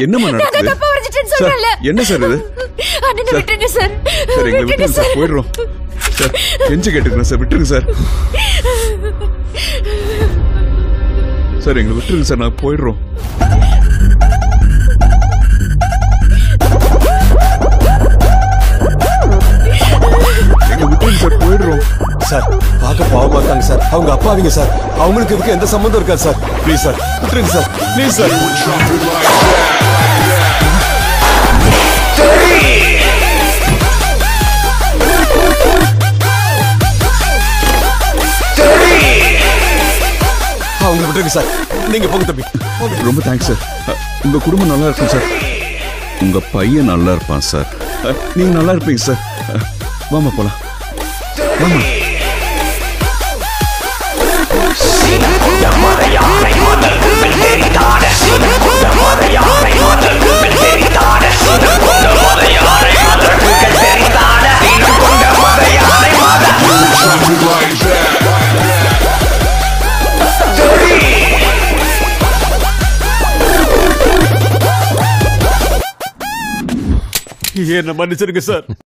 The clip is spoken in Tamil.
என்னம்மா நான் தான் நடக்குது தப்பா வரைஞ்சிட்டேன்னு சார் சொல்றேன்ல என்ன சார் இது அண்ணனை சார். விட்டுருங்க சார் சார் எங்களை விட்டுருங்க விட்டுருங்க சார் போயிடுறோம் சார் கெஞ்சி கேட்டுக்கிறேன் சார் விட்டுருங்க சார் சார் எங்களை விட்டுருங்க சார் நான் போயிடுறோம் எங்களை விட்டுருங்க சார் போயிடுறோம் சார் பார்க்க பாவமா இருக்காங்க சார் அவங்க அப்பாவிங்க சார் அவங்களுக்கு இதுக்கு எந்த சம்மந்தம் இருக்காது சார் ப்ளீஸ் சார் விட்டுருங்க சார் ப்ளீஸ் சார் அவங்க விட்டுருங்க சார் நீங்க போங்க தம்பி போங்க ரொம்ப தேங்க்ஸ் சார் அ, உங்க குடும்பம் நல்லா இருக்கும் சார் உங்க பையன் நல்லா இருப்பான் சார் அ, நீங்க நல்லா இருப்பீங்க சார் அ, வாமா போலாம் வாமா என்ன மன்னிச்சிருங்க சார்